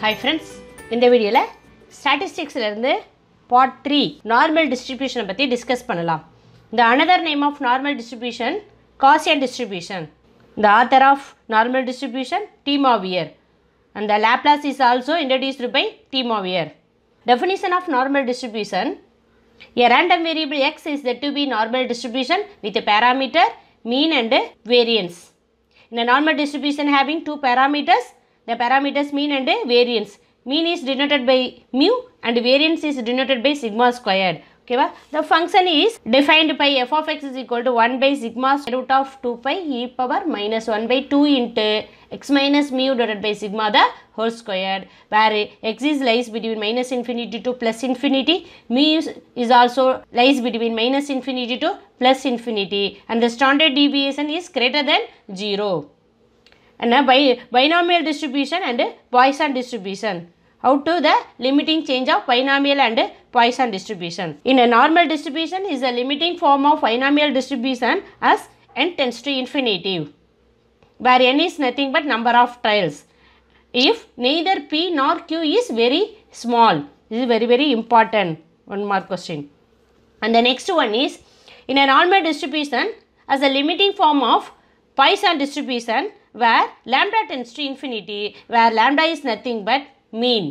Hi friends இந்த வீடியோவில் ஸ்டாட்டிஸ்டிக்ஸ்லேருந்து பார்ட் த்ரீ நார்மல் டிஸ்ட்ரிபியூஷனை பற்றி டிஸ்கஸ் பண்ணலாம் இந்த another name of normal distribution Gaussian distribution the author of normal distribution T. Mavier and the Laplace is also introduced by T. Mavier. Definition of normal distribution A random variable x is said to be normal distribution with a parameter mean and variance. In a normal distribution having two parameters, the parameters mean and variance. Mean is denoted by mu and variance is denoted by sigma squared. Okay, va? the function is defined by f of x is equal to 1 by sigma square root of 2 pi e power minus 1 by 2 into x minus mu divided by sigma the whole squared where x is lies between minus infinity to plus infinity mu is, is also lies between minus infinity to plus infinity and the standard deviation is greater than 0 and a bi- binomial distribution and Poisson distribution. How to the limiting change of binomial and Poisson distribution. In a normal distribution is a limiting form of binomial distribution as n tends to infinity where n is nothing but number of trials. If neither p nor q is very small, this is very very important. One more question. And the next one is in a normal distribution as a limiting form of Poisson distribution where lambda tends to infinity where lambda is nothing but mean.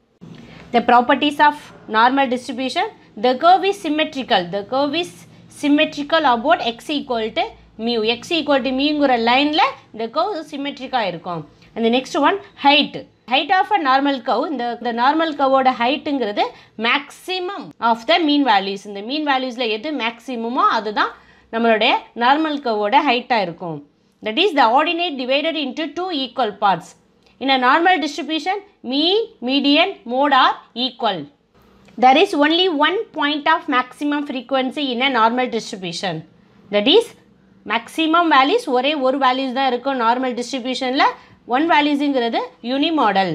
The properties of normal distribution the curve is symmetrical the curve is symmetrical about x equal to mu x equal to muங்கிற லைனில் இந்த curve சிமெட்ரிக்காக இருக்கும் and the next one height height of a normal curve இந்த இந்த normal கர்வோட ஹைட்டுங்கிறது maximum of the mean values இந்த mean வேல்யூஸில் எது மேக்ஸிமமோ அதுதான் நம்மளுடைய நார்மல் கர்வோட ஹைட்டாக இருக்கும் that is the ordinate divided into two equal parts in a normal distribution mean median mode are equal there is only one point of maximum frequency in a normal distribution that is maximum values ஒரே ஒரு values தான் இருக்கும் normal டிஸ்ட்ரிபியூஷனில் one வேல்யூஸுங்கிறது unimodal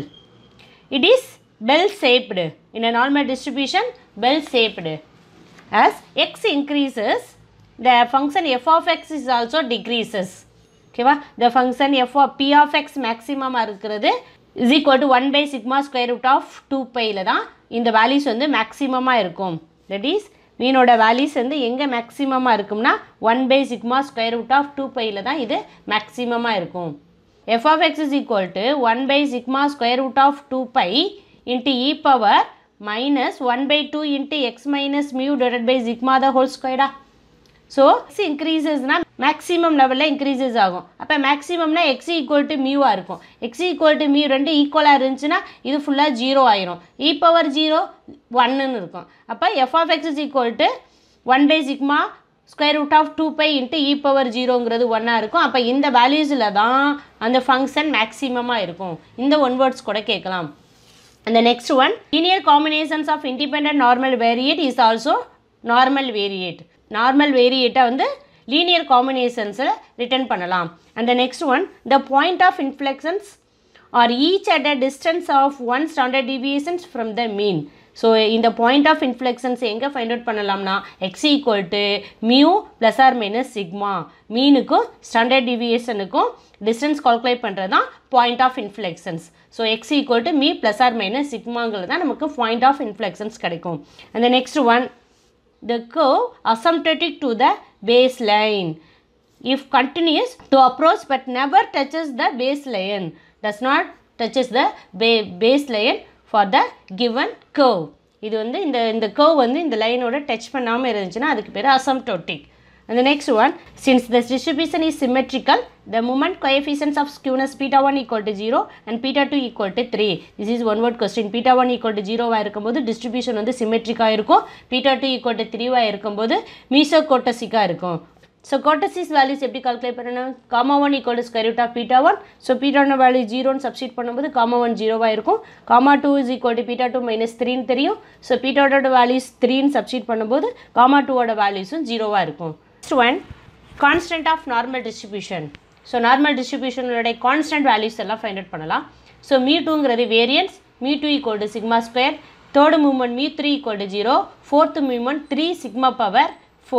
it is bell shaped in a normal distribution bell shaped as x increases the function f of x is also decreases ஓகேவா the function f of p of x மேக்ஸிமமாக இருக்கிறது is equal to 1 by sigma square root of 2 பையில் தான் இந்த values வந்து மேக்ஸிமமாக இருக்கும் that is மீனோட values வந்து எங்கே மேக்ஸிமமாக இருக்கும்னா one by sigma square root of two பையில் தான் இது மேக்ஸிமமாக இருக்கும் f of x is equal to 1 by sigma square root of 2 pi into e power minus 1 by 2 into x minus mu divided by sigma the whole square so X இன்க்ரீசஸ்னா maximum லெவலில் increases ஆகும் அப்போ மேக்ஸிமம்னா X equal to மியூவாக இருக்கும் X equal to mu ரெண்டு ஈக்குவலாக இருந்துச்சுன்னா இது ஃபுல்லாக ஜீரோ ஆயிரும் இ பவர் ஜீரோ ஒன்னுன்னு இருக்கும் அப்போ F of X is equal to one by sigma square root of two pi into e power ஜீரோங்கிறது ஒன்னாக இருக்கும் அப்போ இந்த வேல்யூஸில் தான் அந்த ஃபங்க்ஷன் மேக்ஸிமமாக இருக்கும் இந்த ஒன் வேர்ட்ஸ் கூட கேட்கலாம் And the next one, linear combinations of independent normal variate is also normal variate. Normal variate வந்து linear combinationsல return பண்ணலாம். And the next one, the point of inflections are each at a distance of one standard deviations from the mean. So இந்த point of inflections எங்கே find out பண்ணலாம்னா X equal to mu plus or minus sigma மீனுக்கும் standard டிவியேஷனுக்கும் distance calculate பண்ணுறது தான் point of inflections so X equal to mu plus or minus சிக்மாங்கிறது தான் நமக்கு பாயிண்ட் ஆஃப் இன்ஃப்ளெக்ஷன்ஸ் கிடைக்கும் அந்த next one the curve asymptotic to the baseline if continuous to approach but never touches the baseline does not touches the ba- baseline for the given curve இது வந்து இந்த இந்த curve வந்து இந்த லைனோட touch பண்ணாமல் இருந்துச்சுன்னா அதுக்கு பேர் asymptotic and the next one since the distribution is symmetrical the moment coefficients of skewness beta 1 equal to 0 and beta 2 equal to 3 this is one word question beta 1 equal to 0 ஆக இருக்கும்போது distribution வந்து symmetric-ஆ இருக்கும் beta 2 equal to 3 ஆக இருக்கும்போது மீசோகோட்டசிக்காக இருக்கும் so kurtosis values எப்படி calculate பண்ணணும் gamma one equal to square root of beta one so பீட்டான வேல்யூ ஜீரோன்னு சப்ஸ்டிட் பண்ணும்போது காமா ஒன் ஜீரோவாக இருக்கும் gamma two is equal to beta two minus த்ரீன்னு தெரியும் ஸோ பீட்டாவோட வேல்யூஸ் த்ரீன்னு சப்ஸ்டிட் பண்ணும்போது காமா டூவோட வேல்யூஸும் ஜீரோவாக இருக்கும் next one constant of normal distribution so normal டிஸ்ட்ரிபியூஷனோட கான்ஸ்டன்ட் வேல்யூஸ் எல்லாம் ஃபைண்ட் அவுட் பண்ணலாம் ஸோ மீ டூங்கிறது variance me two equal to sigma square third moment mu three equal to zero fourth moment three sigma power four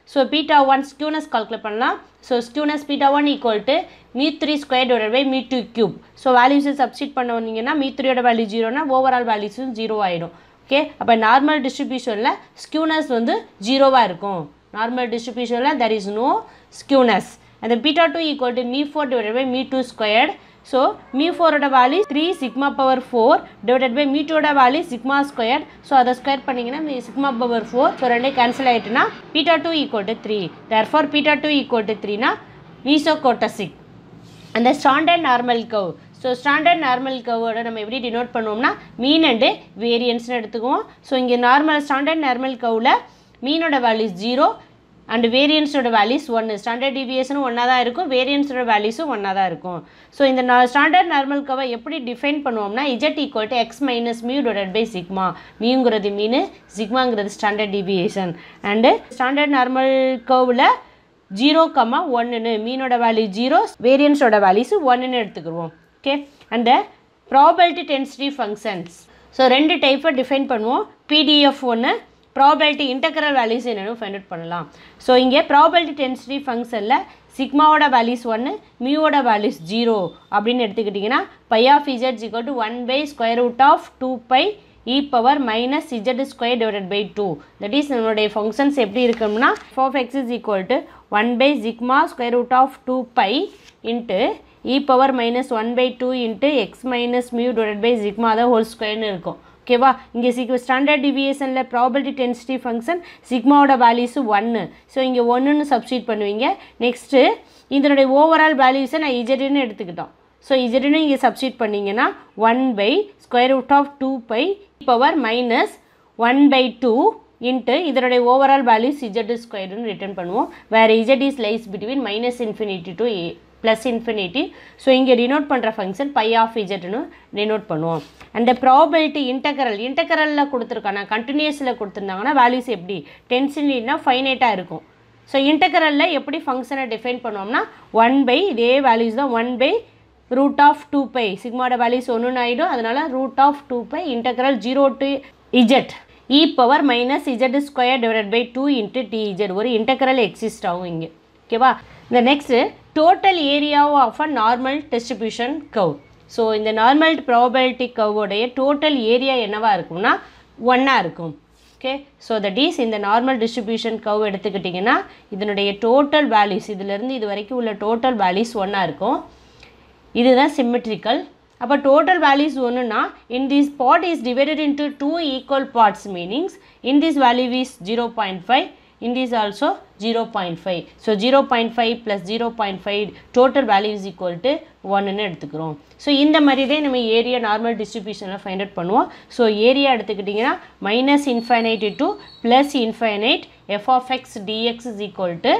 so beta one skewness calculate பண்ணலாம் so skewness beta one equal to mu three square divide by mu two cube so வேல்யூஸை substitute பண்ண வந்தீங்கன்னா mu த்ரீயோட value ஜீரோனா overall values zero ஆகிடும் okay அப்போ normal டிஸ்ட்ரிபியூஷனில் skewness வந்து ஜீரோவாக இருக்கும் நார்மல் டிஸ்ட்ரிபியூஷனில் தெர் இஸ் நோ ஸ்கியூனஸ் அந்த beta two equal to me four divide by mu two squared so mu ஃபோரோட value three sigma power four divided by mu டூட வேல்யூ சிக்மா ஸ்கொயர் ஸோ அதை square பண்ணிங்கன்னா mu sigma power four so ரெண்டே cancel ஆகிட்டுனா beta two equal to three therefore beta two equal to த்ரீனா மீசோகோட்டசிக் அந்த standard normal curve so standard normal கவோட நம்ம எப்படி டினோட் பண்ணுவோம்னா மீன் அண்டு வேரியன்ஸ்னு எடுத்துக்குவோம் ஸோ இங்கே நார்மல் ஸ்டாண்டர்ட் நார்மல் கவில் மீனோட வேல்யூஸ் ஜீரோ அண்ட் வேரியன்ஸோட வேல்யூஸ் ஒன்று ஸ்டாண்டர்ட் டிவியேஷனும் ஒன்றா தான் இருக்கும் வேரியன்ஸோட வேல்யூஸும் ஒன்றா தான் இருக்கும் ஸோ இந்த ஸ்டாண்டர்ட் நார்மல் கவை எப்படி டிஃபைன் பண்ணுவோம்னா Z equal to X minus mu divide by sigma மியூங்கிறது மீன் சிக்மாங்கிறது standard deviation and standard normal கவில் ஜீரோ கம்மா ஒன்றுன்னு மீனோட வேல்யூ ஜீரோ வேரியன்ஸோட வேல்யூஸ் ஒன்றுன்னு எடுத்துக்கிடுவோம் ஓகே அந்த ப்ராபபிலிட்டி டென்சிட்டி ஃபங்க்ஷன்ஸ் ஸோ ரெண்டு டைப்பை டிஃபைன் பண்ணுவோம் பிடிஎஃப் ஒன்று ப்ராபபிலிட்டி இன்டெக்ரல் வேல்யூஸ் என்னென்னு ஃபைண்ட் அவுட் பண்ணலாம் ஸோ இங்கே ப்ராபபிலிட்டி டென்சிட்டி ஃபங்க்ஷனில் சிக்மாவோட வேல்யூஸ் ஒன்று மியூவோட வேல்யூஸ் ஜீரோ அப்படின்னு எடுத்துக்கிட்டிங்கன்னா phi of Z equal to one by square root of two by e power minus Z square divided by two that is நம்மளுடைய ஃபங்க்ஷன்ஸ் எப்படி இருக்கும்னா for X is equal to one by sigma square root of two pi into e power minus one by two into X minus mu divide by sigma தான் whole ஸ்கொயர்னு இருக்கும் ஓகேவா இங்கே சிக் standard டிவியேஷனில் ப்ராபபிலிட்டி டென்சிட்டி ஃபங்க்ஷன் சிக்மாவோட values ஒன்று so இங்கே ஒன்றுன்னு சப்ஸ்டியூட் பண்ணுவீங்க நெக்ஸ்ட்டு இதனுடைய ஓவரால் வேல்யூஸை நான் இஜெட்னு எடுத்துக்கிட்டோம் ஸோ இஜெட்னு இங்கே சப்ஸ்டியூட் பண்ணிங்கன்னா one by square root of two pi power minus one by two into இதனுடைய ஓவரால் வேல்யூஸ் இஜெட் ஸ்கொயர்னு ரிட்டர்ன் பண்ணுவோம் வேறு Z is lies between minus infinity to a plus infinity so இங்கே டினோட் பண்ணுற function phi of இஜெட்னு denote பண்ணுவோம் அந்த probability integral இன்டகரலில் கொடுத்துருக்காங்க கண்டினியூஸில் கொடுத்துருந்தாங்கன்னா வேல்யூஸ் எப்படி டென்சிட்டினா ஃபைனைட்டாக இருக்கும் ஸோ இன்டகரலில் எப்படி ஃபங்க்ஷனை டிஃபைன் பண்ணுவோம்னா ஒன் பை இதே வேல்யூஸ் தான் one by root of two pi சிக்மாவோட வேல்யூஸ் ஒன்றுன்னு ஆகிடும் அதனால் root of two pi integral zero to Z e power minus Z square divide by two into d Z ஒரு இன்டகரல் எக்ஸிஸ்ட் ஆகும் இங்கே ஓகேவா இந்த next total area of a normal distribution curve so இந்த normal probability கவ்வோடைய total area என்னவாக இருக்கும்னா ஒன்னாக இருக்கும் ஓகே ஸோ தட் இஸ் இந்த நார்மல் டிஸ்ட்ரிபியூஷன் கவ் எடுத்துக்கிட்டிங்கன்னா இதனுடைய டோட்டல் வேல்யூஸ் இதிலேருந்து இது வரைக்கும் உள்ள டோட்டல் வேல்யூஸ் ஒன்றா இருக்கும் இதுதான் சிம்மெட்ரிக்கல் அப்போ டோட்டல் வேல்யூஸ் ஒன்றுனா in this part is divided into two equal parts meanings in this value is zero point five in this also 0.5 so 0.5 plus 0.5 total value is equal to 1 ன்னு எடுத்துக்கிறோம் so இந்த மாதிரி தான் நம்ம area normal டிஸ்ட்ரிபியூஷனில் find out பண்ணுவோம் so area எடுத்துக்கிட்டிங்கன்னா minus infinite to plus infinite f of x dx is equal to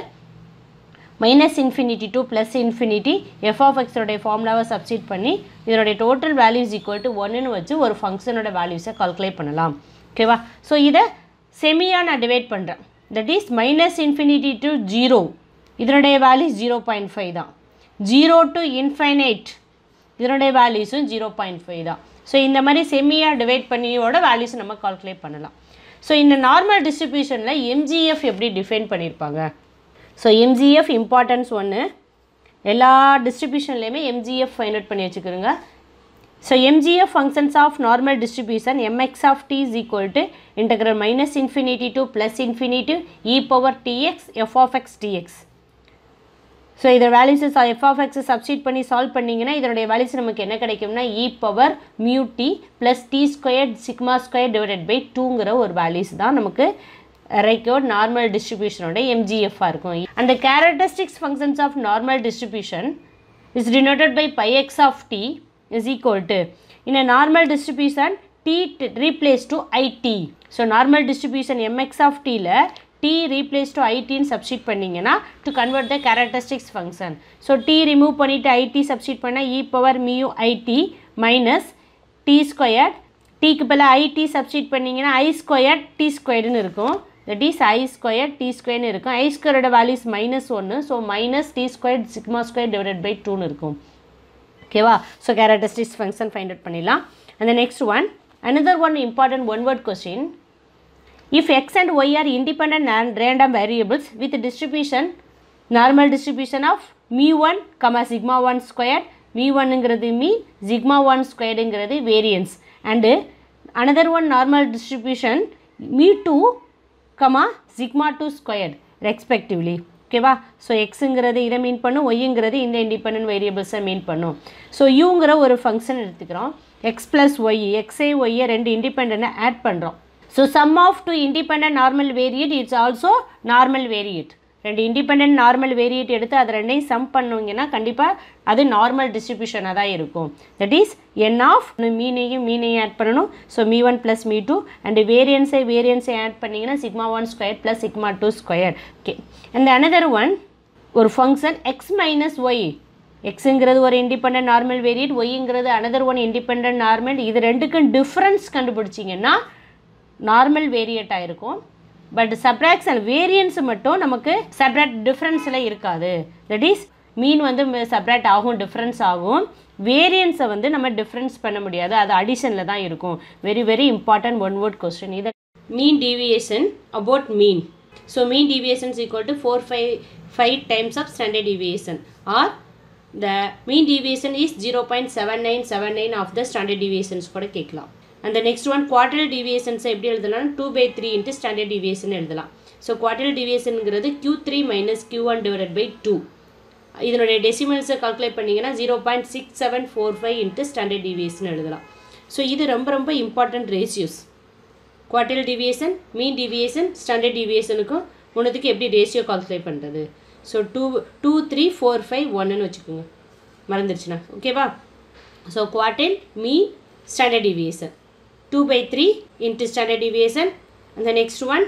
minus infinity to plus infinity f of x ஃபார்முலாவை சப்ஸ்டிட் பண்ணி இதனுடைய டோட்டல் வேல்யூஸ் ஈக்குவல் டு ஒன்றுன்னு வச்சு ஒரு ஃபங்க்ஷனோட வேல்யூஸை கால்குலேட் பண்ணலாம் ஓகேவா ஸோ இதை செமியாக நான் டிவைட் பண்ணுறேன் that is minus infinity to zero இதனுடைய வேல்யூஸ் ஜீரோ பாயிண்ட் ஃபைவ் தான் ஜீரோ டு இன்ஃபைனைட் இதனுடைய வேல்யூஸும் ஜீரோ பாயிண்ட் ஃபைவ் தான் ஸோ இந்த மாதிரி செமியாக டிவைட் பண்ணியோட வேல்யூஸ் நம்ம கால்குலேட் பண்ணலாம் ஸோ இந்த நார்மல் டிஸ்ட்ரிபியூஷனில் எம்ஜிஎஃப் எப்படி டிஃபைன் பண்ணியிருப்பாங்க ஸோ எம்ஜிஎஃப் இம்பார்ட்டன்ஸ் ஒன்று எல்லா டிஸ்ட்ரிபியூஷன்லேயுமே எம்ஜிஎஃப் ஃபைண்ட் அவுட் பண்ணி வச்சுக்கிறோங்க So MGF functions of normal distribution mx of t is equal to integral minus infinity to plus infinity e power tx f of x dx. So இதோட values f of x substitute பண்ணி solve பண்ணிங்கன்னா இதனுடைய values நமக்கு என்ன கிடைக்கும்னா e power mu t plus t square sigma square divided by டூங்கிற ஒரு values தான் நமக்கு ரெக்கார்ட் நார்மல் டிஸ்ட்ரிபியூஷனோட எம்ஜிஎஃபாக இருக்கும் அந்த characteristics functions of normal distribution is denoted by phi x of t is equal to in a normal distribution t replace to it so normal distribution mx of t ல t replace to it ன்னு substitute பண்ணீங்கன்னா to convert the characteristics function so t remove பண்ணிட்டு it substitute பண்ணா e power mu it minus t squared t க்கு பதிலா it substitute பண்ணீங்கன்னா i squared t squaredனு இருக்கும் that is i squared t squaredனு இருக்கும் i squared values minus 1 so minus t squared sigma squared divided by 2 ன்னு இருக்கும் ஓகேவா so characteristics function find out பண்ணிடலாம் அந்த next one another one important one word question if x and y are independent and random variables with distribution normal distribution of mu one comma sigma one square mu ஒன்னுங்கிறது mean sigma one ஸ்கொயர்டுங்கிறது variance and another one normal distribution mu two comma sigma two square respectively ஓகேவா so எக்ஸுங்கிறது இதை mean பண்ணும் ஒய்ங்கிறது இந்த independent வேரியபிள்ஸை மீன் பண்ணும் so யூங்கிற ஒரு function எடுத்துக்கிறோம் எக்ஸ் ப்ளஸ் ஒய் எக்ஸே ஒய்யை ரெண்டு இண்டிபெண்ட்டை ஆட் பண்ணுறோம் so sum of two independent normal variate it's also normal variate ரெண்டு இண்டிபெண்ட் நார்மல் வேரியட் எடுத்து அதை ரெண்டையும் சம் பண்ணுவீங்கன்னா கண்டிப்பாக அது நார்மல் டிஸ்ட்ரிபியூஷனாக தான் இருக்கும் தட் இஸ் என் ஆஃப் மீனையும் மீனையும் ஆட் பண்ணணும் so mu one plus mu two and வேரியன்ஸை வேரியன்ஸை ஆட் பண்ணிங்கன்னா sigma one square plus sigma two square okay and another one ஒரு ஃபங்க்ஷன் எக்ஸ் மைனஸ் ஒய் எக்ஸுங்கிறது ஒரு இண்டிபெண்ட் நார்மல் வேரியட் ஒய்ங்கிறது அனதர் ஒன் இண்டிபெண்ட் நார்மல் இது ரெண்டுக்கும் டிஃப்ரென்ஸ் கண்டுபிடிச்சிங்கன்னா நார்மல் வேரியட்டாக இருக்கும் பட் சப்ராக்ஷன் வேரியன்ஸ் மட்டும் நமக்கு செப்ரேட் டிஃப்ரென்ஸில் இருக்காது தட் இஸ் மீன் வந்து செப்ரேட் ஆகும் டிஃப்ரென்ஸ் ஆகும் வேரியன்ஸை வந்து நம்ம டிஃப்ரென்ஸ் பண்ண முடியாது அது அடிஷனில் தான் இருக்கும் very very important one word question இதை mean deviation about mean so mean deviation is equal to four five five times of standard deviation or the mean deviation is zero point seven nine seven nine of the standard deviations கூட கேட்கலாம் அந்த next one quartile டிவியேஷன்ஸை எப்படி எழுதலாம் two by three into standard deviation எழுதலாம் so quartile டிவியேஷனுங்கிறது Q three minus Q one divide by two இதனுடைய டெசிமல்ஸை கால்குலேட் பண்ணிங்கன்னா zero point six seven four five into standard deviation எழுதலாம் ஸோ இது ரொம்ப ரொம்ப important ratios quartile deviation mean deviation standard டிவியேஷனுக்கும் ஒன்றுத்துக்கு எப்படி ரேஷியோ கால்குலேட் பண்ணுறது so two two three four five ஒன்னுன்னு வச்சுக்கோங்க மறந்துருச்சுண்ணா ஓகேவா so quartile mean standard deviation 2 by 3 into standard deviation and the next one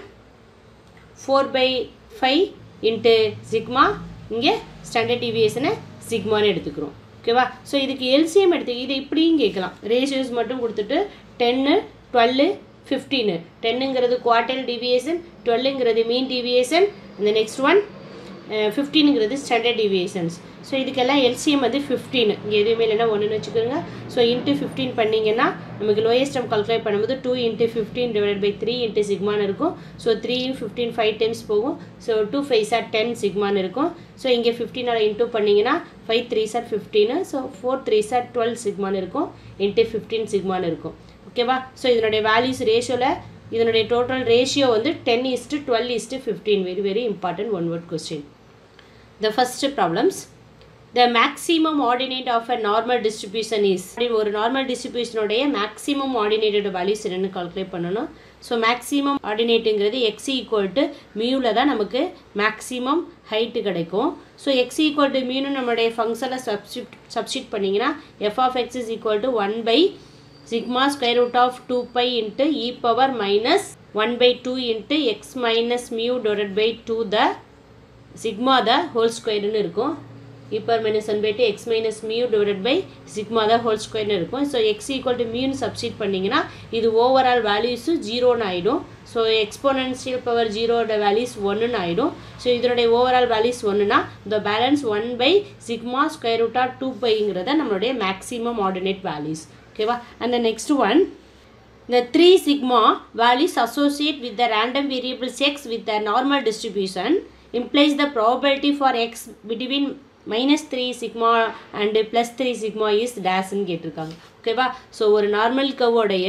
4 by 5 into sigma இங்கே standard டிவியேஷனை சிக்மான்னு எடுத்துக்கிறோம் ஓகேவா ஸோ இதுக்கு எல்சிஎம் எடுத்து இதை இப்படியும் கேட்கலாம் ரேஷியோஸ் மட்டும் கொடுத்துட்டு டென்னு டுவெல்லு ஃபிஃப்டீனு டென்னுங்கிறது குவார்டல் டிவியேஷன் டுவெல்லுங்கிறது மீன் டிவியேஷன் அந்த நெக்ஸ்ட் ஒன் ஃபிஃப்டீனுங்கிறது ஸ்டாண்டர்ட் டிவியேஷன்ஸ் ஸோ இதுக்கெல்லாம் எல்சிஎம் வந்து ஃபிஃப்டீன் இங்கே எதுவுமே இல்லைன்னா ஒன்றுன்னு வச்சுக்கோங்க ஸோ இன்ட்டு ஃபிஃப்டீன் பண்ணிங்கன்னா நமக்கு லோயஸ்ட் டம் கால்குலேட் பண்ணும்போது two into fifteen divide by three into சிக்மான்னு இருக்கும் so three fifteen five times போகும் so two five are ten சிக்மான்னு இருக்கும் ஸோ இங்கே ஃபிஃப்டீனால் இன்ட்டு பண்ணிங்கன்னா five three are fifteen so four three are twelve சிக்மான்னு இருக்கும் இன்ட்டு ஃபிஃப்டீன் சிக்மான்னு இருக்கும் ஓகேவா ஸோ இதனுடைய வேல்யூஸ் ரேஷியோவில் இதனுடைய டோட்டல் ரேஷியோ வந்து ten is to twelve is to fifteen very very important one word question the first problems the maximum ordinate of a normal distribution is ஒரு normal டிஸ்ட்ரிபியூஷனுடைய மேக்ஸிமம் ஆர்டினேட்டோட வேல்யூஸ் என்னென்னு கால்குலேட் பண்ணணும் ஸோ மேக்ஸிமம் ஆர்டினேட்டுங்கிறது எக்ஸ் ஈக்குவல் டு மியூவில் தான் நமக்கு மேக்ஸிமம் ஹைட்டு கிடைக்கும் ஸோ எக்ஸ் ஈக்குவல் டு மியூன்னு நம்மளுடைய ஃபங்க்ஷனை சப்ஸ்டியூட் சப்ஸ்டியூட் பண்ணிங்கன்னா f of X is equal to one by sigma square root of two pi into e power minus one by two into X minus mu divide by two the sigma the whole ஸ்கொயர்னு இருக்கும் e power minus one by two x minus mu divide by sigma the whole ஸ்கொயர்னு இருக்கும் so X equal to மியூன்னு substitute பண்ணிங்கன்னா இது overall values ஜீரோன்னு ஆகிடும் so exponential power ஜீரோட வேல்யூஸ் ஒன்றுன்னு ஆகிடும் ஸோ இதனுடைய ஓவரால் வேல்யூஸ் ஒன்றுனா இந்த balance one by sigma square ரூட்டா டூ பைங்கிறத நம்மளுடைய மேக்ஸிமம் ஆர்டினேட் வேல்யூஸ் ஓகேவா அந்த next one The 3 sigma values associate with the random variables x with the normal distribution implies the probability for x between minus 3 sigma and plus 3 sigma is dash ன்னு கேட்டிருக்காங்க ஓகேவா so ஒரு normal கவோடைய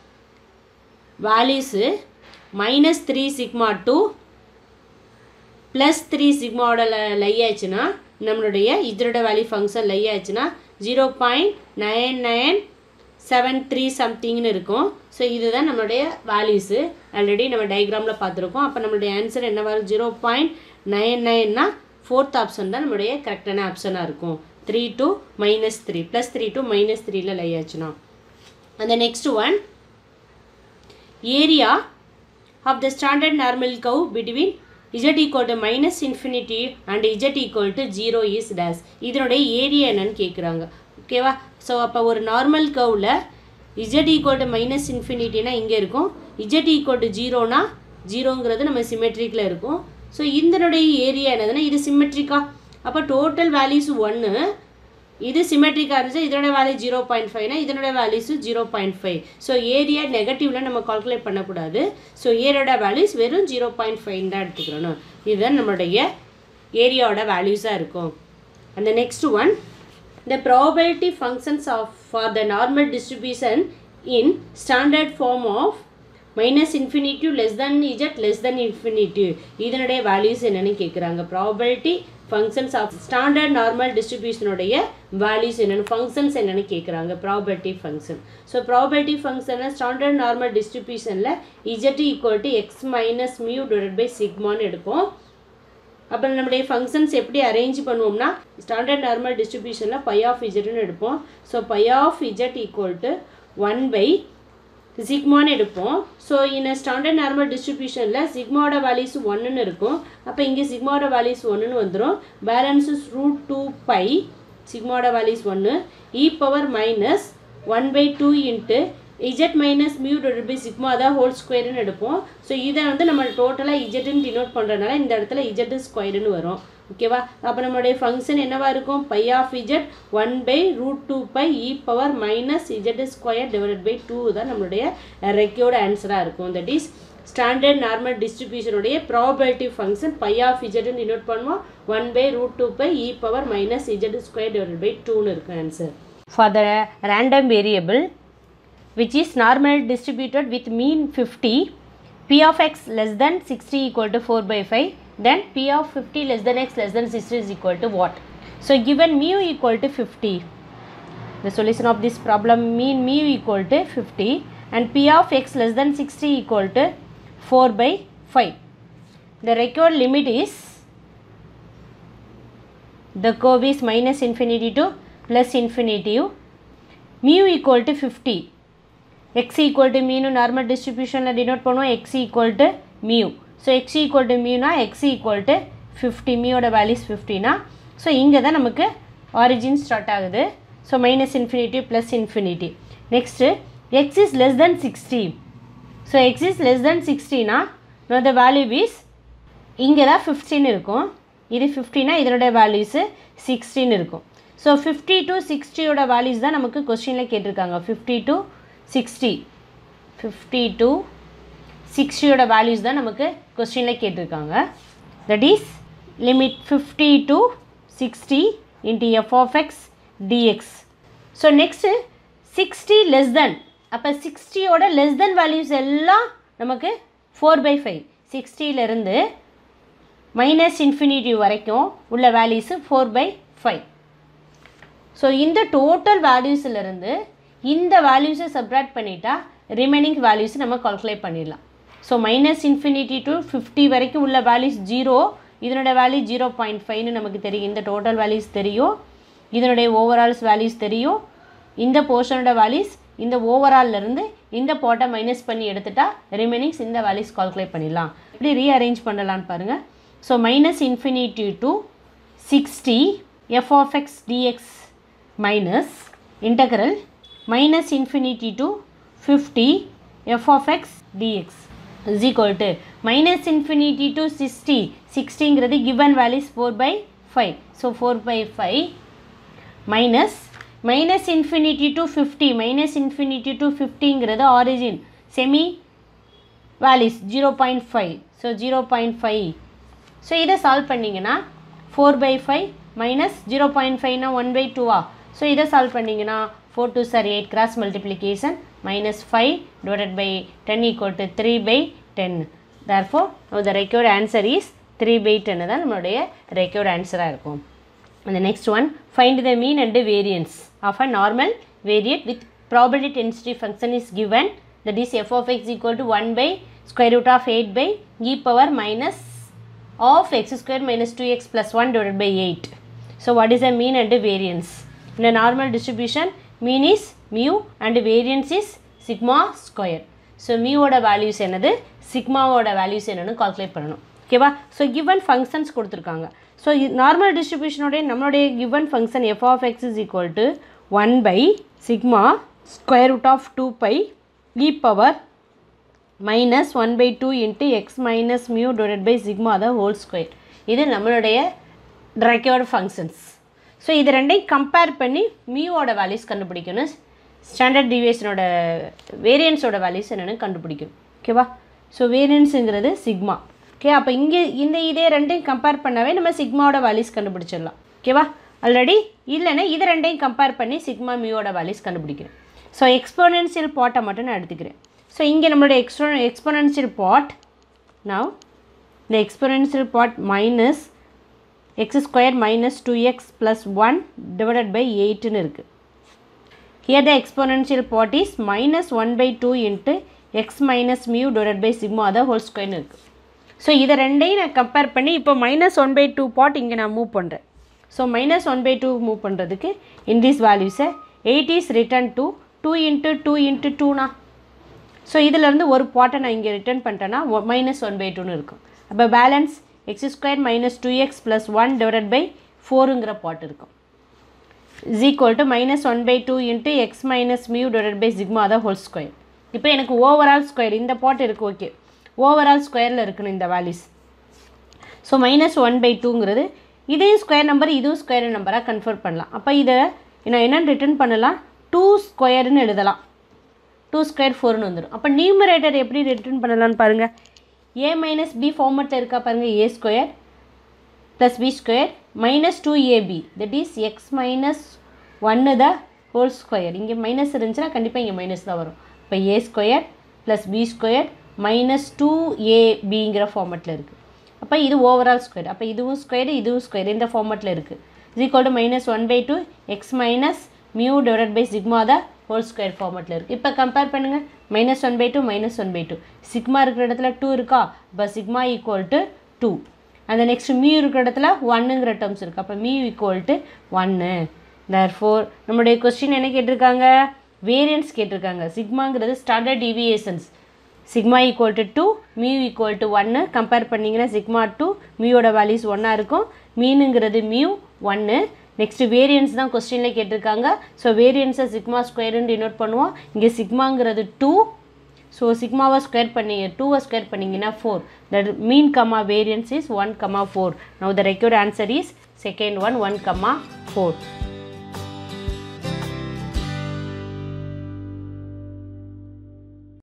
values minus three sigma two plus three சிக்மாவோட lie ஆச்சுன்னா நம்மளுடைய இதோட value function lie ஆச்சுன்னா zero point nine nine seven three சம்திங்னு இருக்கும் ஸோ இதுதான் நம்மளுடைய வேல்யூஸு ஆல்ரெடி நம்ம டயக்ராமில் பார்த்துருக்கோம் அப்போ நம்மளுடைய ஆன்சர் என்ன வரும் ஜீரோ பாயிண்ட் நைன் நைன்னா ஃபோர்த் ஆப்ஷன் தான் நம்மளுடைய கரெக்டான ஆப்ஷனாக இருக்கும் three two minus three plus three two minus த்ரீல லை ஆச்சுன்னா அந்த next one area of the standard normal curve between z equal to minus infinity and z equal to 0 is dash இதனுடைய area என்னன்னு கேட்குறாங்க ஓகேவா ஸோ அப்போ ஒரு normal கர்வில் z equal to மைனஸ் இன்ஃபினிட்டினா இங்கே இருக்கும் z equal to ஜீரோனா ஜீரோங்கிறது நம்ம சிமெட்ரிக்கில் இருக்கும் ஸோ இதனுடைய ஏரியா என்னதுன்னா இது சிமெட்ரிக்கா அப்போ டோட்டல் வேல்யூஸ் ஒன்று இது சிமெட்ரிக்காக இருந்துச்சு இதோட வேல்யூ ஜீரோ பாயிண்ட் ஃபைவ்னா இதனோட values zero point five so area நெகட்டிவில் நம்ம கால்குலேட் பண்ணக்கூடாது ஸோ ஏரியோட வேல்யூஸ் வெறும் ஜீரோ பாயிண்ட் ஃபைவ் தான் எடுத்துக்கிறோம் இதுதான் நம்மளுடைய ஏரியாவோட வேல்யூஸாக இருக்கும் அந்த next one the probability functions of for the normal distribution in standard form of minus infinity to less than z less than infinity இதனுடைய வேல்யூஸ் என்னன்னு கேட்குறாங்க probability functions of standard normal டிஸ்ட்ரிபியூஷனுடைய வேல்யூஸ் என்னென்னு ஃபங்க்ஷன்ஸ் என்னென்னு கேட்குறாங்க ப்ராபபிலிட்டி ஃபங்க்ஷன் ஸோ ப்ராபபிலிட்டி ஃபங்க்ஷனை standard normal டிஸ்ட்ரிபியூஷனில் z equal to X minus mu divide by சிக்மான்னு எடுப்போம் அப்புறம் நம்முடைய ஃபங்க்ஷன்ஸ் எப்படி அரேஞ்ச் பண்ணுவோம்னா ஸ்டாண்டர்ட் நார்மல் டிஸ்ட்ரிபியூஷனில் பை ஆஃப் இஜட்னு எடுப்போம் so phi of z equal to one by சிக்மான்னு எடுப்போம் ஸோ இந்த ஸ்டாண்டர்ட் நார்மல் டிஸ்ட்ரிபியூஷனில் சிக்மாவோட வேல்யூஸ் ஒன்றுன்னு இருக்கும் அப்போ இங்கே சிக்மாவோட வேல்யூஸ் ஒன்றுன்னு வந்துடும் பேலன்ஸஸ் ரூட் டூ பை சிக்மாவோட வேல்யூஸ் ஒன்று e power minus one by two into z minus mu divide by sigma தான் ஹோல் ஸ்கொயர்னு எடுப்போம் ஸோ இதை வந்து நம்ம டோட்டலாக இஜெட்னு டினோட் பண்ணுறதுனால இந்த இடத்துல இஜெட் ஸ்கொயர்னு வரும் ஓகேவா அப்போ நம்மளுடைய ஃபங்க்ஷன் என்னவா இருக்கும் phi of z one by root two by e power minus Z square divide by two தான் நம்மளுடைய ரெக்கியோட ஆன்சராக இருக்கும் தட் இஸ் ஸ்டாண்டர்ட் நார்மல் டிஸ்ட்ரிபியூஷனுடைய ப்ராபபிலிட்டி ஃபங்க்ஷன் பை ஆஃப் இஜெட்னு டினோட் பண்ணுவோம் one by root two by e power minus Z square divide by டூன்னு இருக்கும் answer for the random variable which is normal distributed with mean 50 p of x less than 60 equal to 4 by 5 then p of 50 less than x less than 60 is equal to what so given mu equal to 50 the solution of this problem mean mu equal to 50 and p of x less than 60 equal to 4 by 5 the required limit is the curve is minus infinity to plus infinity mu equal to 50 x equal to mu normal டிஸ்ட்ரிபியூஷனில் denote பண்ணுவோம் x equal to mu so x equal to mu னா x equal to 50 மியோட values ஃபிஃப்டினா so இங்கே தான் நமக்கு origin start ஆகுது so minus infinity plus infinity next x is less than sixty so x is less than சிக்ஸ்டினா no the value is இங்கே தான் ஃபிஃப்டின் இருக்கும் இது ஃபிஃப்டினா இதனுடைய வேல்யூஸு சிக்ஸ்டின் இருக்கும் ஸோ ஃபிஃப்டி டு சிக்ஸ்டியோட வேல்யூஸ் தான் நமக்கு கொஸ்டினில் கேட்டிருக்காங்க fifty to sixty fifty to சிக்ஸ்டியோட வேல்யூஸ் தான் நமக்கு கொஸ்டினில் கேட்டிருக்காங்க that is limit fifty to sixty into f of x dx so next sixty less than அப்போ சிக்ஸ்டியோட லெஸ் தென் வேல்யூஸ் எல்லாம் நமக்கு ஃபோர் பை ஃபைவ் சிக்ஸ்டியிலேருந்து மைனஸ் இன்ஃபினிட்டி வரைக்கும் உள்ள values four by five so இந்த டோட்டல் வேல்யூஸிலிருந்து இந்த வேல்யூஸை சப்ராக்ட் பண்ணிட்டா ரிமைனிங் வேல்யூஸ் நம்ம கால்குலேட் பண்ணிடலாம் so minus infinity to fifty வரைக்கும் உள்ள வேல்யூஸ் ஜீரோ இதனோட வேல்யூ ஜீரோ பாயிண்ட் ஃபைவ்னு நமக்கு தெரியும் இந்த டோட்டல் வேல்யூஸ் தெரியும் இதனுடைய ஓவரால்ஸ் வேல்யூஸ் தெரியும் இந்த போர்ஷனோட வேல்யூஸ் இந்த ஓவரால்லேருந்து இந்த போட்டை மைனஸ் பண்ணி எடுத்துட்டா ரிமைனிங்ஸ் இந்த வேல்யூஸ் கால்குலேட் பண்ணிடலாம் எப்படி ரீஅரேஞ்ச் பண்ணலான்னு பாருங்கள் so minus infinity to sixty f of x dx minus integral minus infinity to 50 f of x dx is equal to minus infinity to 60 60ங்கிறது given values 4 by 5 so 4 by 5 minus minus infinity to 50 minus infinity to 50ங்கிறது origin semi values 0.5 so 0.5 so இதை solve பண்ணிங்கன்னா 4 by 5 minus 0.5னா 1 by 2 ஆ so இதை solve பண்ணிங்கன்னா four two are eight cross multiplication minus five divided by ten equal to three by ten therefore the required answer is three by டென்னு தான் நம்மளுடைய required ஆன்சராக இருக்கும் அந்த next one find the mean and variance of a normal variate with probability density function is given that is f of x equal to one by square root of eight pi e power minus of x square minus two x plus one divide by eight so what is a mean and variance in a normal distribution mean is mu and variance is sigma square so மியூவோட values என்னது சிக்மாவோட values என்னன்னு calculate பண்ணணும் ஓகேவா so given functions கொடுத்துருக்காங்க so normal டிஸ்ட்ரிபியூஷனுடைய நம்மளுடைய given function f of X is equal to one by sigma square root of two by e power minus one by two into X minus mu divide by sigma the whole square இது நம்மளுடைய required functions so இது ரெண்டையும் compare பண்ணி மியூவோட values கண்டுபிடிக்கணும் standard டிவியேஷனோட வேரியன்ஸோட values என்னென்னு கண்டுபிடிக்கணும் ஓகேவா ஸோ வேரியன்ஸுங்கிறது சிக்மா ஓகே அப்போ இங்கே இந்த இதே ரெண்டையும் கம்பேர் பண்ணாவே நம்ம சிக்மாவோட வேல்யூஸ் கண்டுபிடிச்சிடலாம் ஓகேவா ஆல்ரெடி இல்லைன்னா இது ரெண்டையும் கம்பேர் பண்ணி சிக்மா மியூவோட வேல்யூஸ் கண்டுபிடிக்கிறேன் ஸோ எக்ஸ்போனன்சியல் பாட்டை மட்டும் நான் எடுத்துக்கிறேன் ஸோ இங்கே நம்மளோட எக்ஸ்போ எக்ஸ்போனன்சியல் பாட் now the exponential part minus x square minus 2x plus 1 divided by 8 ன்னு இருக்கு here the exponential part is minus 1 by 2 into x minus mu divided by sigma the whole square ன்னு இருக்கு so இதை ரெண்டையும் நான் compare பண்ணி இப்போ minus one by two பாட் இங்கே நான் மூவ் பண்ணுறேன் so minus one by two move பண்ணுறதுக்கு இன் தீஸ் வேல்யூஸை eight is written to two into two into டூனா ஸோ இதிலேருந்து ஒரு பாட்டை நான் இங்கே ரிட்டர்ன் பண்ணிட்டேன்னா மைனஸ் ஒன் பை டூன்னு இருக்கும் அப்போ balance x square minus two x plus one divided by ஃபோருங்கிற பாட் இருக்கும் is equal to minus one by two into X minus mu divided by sigma தான் ஹோல் ஸ்கொயர் இப்போ எனக்கு ஓவரால் ஸ்கொயர் இந்த பாட் இருக்குது ஓகே ஓவரால் ஸ்கொயரில் இருக்கணும் இந்த values so minus one by டூங்கிறது இதையும் ஸ்கொயர் நம்பர் இதுவும் ஸ்கொயர் நம்பராக கன்ஃபர்ட் பண்ணலாம் அப்போ இதை நான் என்னென்னு ரிட்டர்ன் பண்ணலாம் டூ ஸ்கொயர்னு எழுதலாம் டூ ஸ்கொயர் ஃபோர்னு வந்துடும் அப்போ நியூமரேட்டர் எப்படி ரிட்டர்ன் பண்ணலாம்னு பாருங்கள் ஏ மைனஸ் பி ஃபார்மெட்டில் இருக்கா பாருங்கள் A square plus B square minus two AB that is x minus ஒன்று த ஹோல் ஸ்கொயர் இங்கே மைனஸ் இருந்துச்சுன்னா கண்டிப்பாக இங்கே மைனஸ் தான் வரும் இப்போ A square plus B square minus two ஏபிங்கிற ஃபார்மெட்டில் இருக்குது அப்போ இது ஓவரால் ஸ்கொயர் அப்போ இதுவும் ஸ்கொயர் இதுவும் ஸ்கொயர் இந்த ஃபார்மெட்டில் இருக்குது is equal to minus one by two x minus mu divide by sigma the whole square ஃபார்மெட்டில் இருக்குது இப்போ கம்பேர் பண்ணுங்கள் minus one by two minus one by two sigma இருக்கிற இடத்துல டூ இருக்கா இப்போ சிக்மா ஈக்குவல் டு டூ அந்த next mu இருக்கிற இடத்துல ஒன்னுங்கிற டேர்ம்ஸ் இருக்குது அப்போ மியூ ஈக்குவல் டு ஒன்று தேர் ஃபோர் நம்மளுடைய கொஸ்டின் என்ன கேட்டிருக்காங்க வேரியன்ஸ் கேட்டிருக்காங்க சிக்மாங்கிறது standard deviations sigma equal to two mu equal to ஒன்று கம்பேர் பண்ணிங்கன்னா சிக்மா டூ மியூவோட வேல்யூஸ் ஒன்னாக இருக்கும் மீனுங்கிறது மியூ ஒன்று நெக்ஸ்ட்டு வேரியன்ஸ் தான் கொஸ்டினில் கேட்டிருக்காங்க ஸோ வேரியன்ஸை சிக்மா ஸ்கொயருன்னு டினோட் பண்ணுவோம் இங்கே சிக்மாங்கிறது டூ ஸோ சிக்மாவை ஸ்கொயர் பண்ணி டூவை ஸ்கொயர் பண்ணிங்கன்னா four that mean comma variance is one comma four now the required answer is second one one comma four